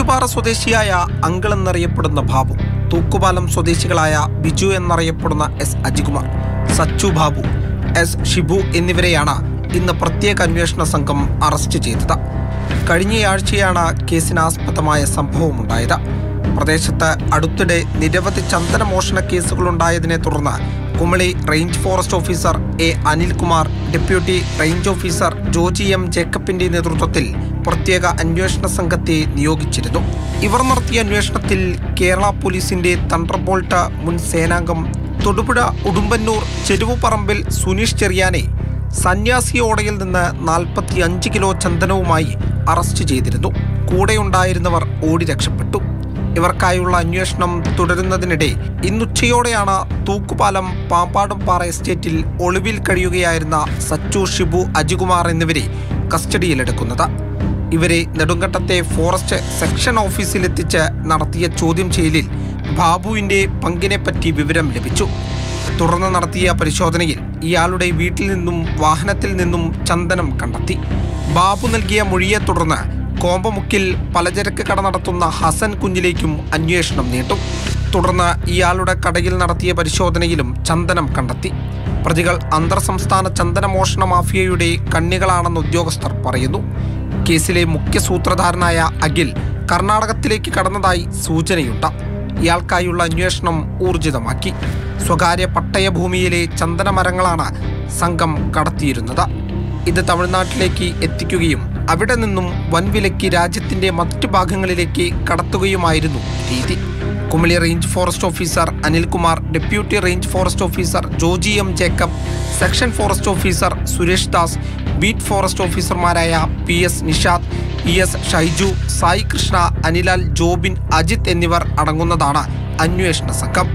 പേച്ചുപാറ സ്വദേശിയായ അങ്കിൾ എന്നറിയപ്പെടുന്ന ബാബു തൂക്കുപാലം സ്വദേശികളായ ബിജു എന്നറിയപ്പെടുന്ന എസ് അജികുമാർ സച്ചു ബാബു എസ് ഷിബു എന്നിവരെയാണ് ഇന്ന് പ്രത്യേക അന്വേഷണ സംഘം അറസ്റ്റ് ചെയ്തത് കഴിഞ്ഞയാഴ്ചയാണ് കേസിനാസ്പദമായ സംഭവമുണ്ടായത് പ്രദേശത്ത് അടുത്തിടെ നിരവധി ചന്ദനമോഷണ കേസുകളുണ്ടായതിനെ തുടർന്ന് Kumily range forest officer A Anilkumar deputy range officer Joji M ജേക്കബിന്റെ നേതൃത്വത്തിൽ പ്രത്യേക അന്വേഷണ സംഘത്തെ നിയോഗിച്ചിരുന്നു ഇവർ നടത്തിയ അന്വേഷണത്തിൽ കേരള പോലീസിന്റെ തണ്ടർബോൾട്ട് മുൻ സേനാംഗം തൊടുപുഴ ഉടുമ്പന്നൂർ ചെരുവുപറമ്പിൽ സുനീഷ് ചെറിയാനെ സന്യാസി ഓടയിൽ നിന്ന് നാൽപ്പത്തി അഞ്ച് കിലോ ചന്ദനവുമായി അറസ്റ്റ് ചെയ്തിരുന്നു കൂടെയുണ്ടായിരുന്നവർ ഓടി രക്ഷപ്പെട്ടു ഇവർക്കായുള്ള അന്വേഷണം തുടരുന്നതിനിടെ ഇന്നുച്ചയോടെയാണ് തൂക്കുപാലം പാമ്പാടുംപാറ എസ്റ്റേറ്റിൽ ഒളിവിൽ കഴിയുകയായിരുന്ന സച്ചു ഷിബു അജികുമാർ എന്നിവരെ കസ്റ്റഡിയിലെടുക്കുന്നത് ഇവരെ നെടുങ്കണ്ടത്തെ ഫോറസ്റ്റ് സെക്ഷൻ ഓഫീസിലെത്തിച്ച് നടത്തിയ ചോദ്യം ചെയ്യലിൽ ബാബുവിന്റെ പങ്കിനെപ്പറ്റി വിവരം ലഭിച്ചു തുടർന്ന് നടത്തിയ പരിശോധനയിൽ ഇയാളുടെ വീട്ടിൽ നിന്നും വാഹനത്തിൽ നിന്നും ചന്ദനം കണ്ടെത്തി ബാബു നൽകിയ മൊഴിയെ തുടർന്ന് കോമ്പമുക്കിൽ പലചരക്ക് കട നടത്തുന്ന ഹസൻ കുഞ്ഞിലേക്കും അന്വേഷണം നീട്ടും തുടർന്ന് ഇയാളുടെ കടയിൽ നടത്തിയ പരിശോധനയിലും ചന്ദനം കണ്ടെത്തി പ്രതികൾ അന്തർ സംസ്ഥാന ചന്ദനമോഷണ മാഫിയയുടെ കണ്ണികളാണെന്ന് ഉദ്യോഗസ്ഥർ പറയുന്നു കേസിലെ മുഖ്യ സൂത്രധാരനായ അഖിൽ കർണാടകത്തിലേക്ക് കടന്നതായി സൂചനയുണ്ട് ഇയാൾക്കായുള്ള അന്വേഷണം ഊർജിതമാക്കി സ്വകാര്യ പട്ടയഭൂമിയിലെ ചന്ദനമരങ്ങളാണ് സംഘം കടത്തിയിരുന്നത് ഇത് തമിഴ്നാട്ടിലേക്ക് എത്തിക്കുകയും അവിടെ നിന്നും വൻവിലയ്ക്ക് രാജ്യത്തിന്റെ മറ്റു ഭാഗങ്ങളിലേക്ക് കടത്തുകയുമായിരുന്നു രീതി Kumily range forest officer Anilkumar deputy range forest officer Joji M Jacob section forest officer Suresh Das beat forest ഓഫീസർമാരായ P S Nishad E S Shaiju Sai Krishna Anilal Jobin Ajith എന്നിവർ അടങ്ങുന്നതാണ് അന്വേഷണ സംഘം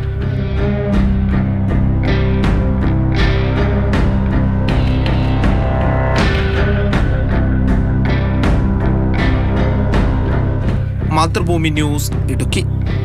മാതൃഭൂമി ന്യൂസ് ഇടുക്കി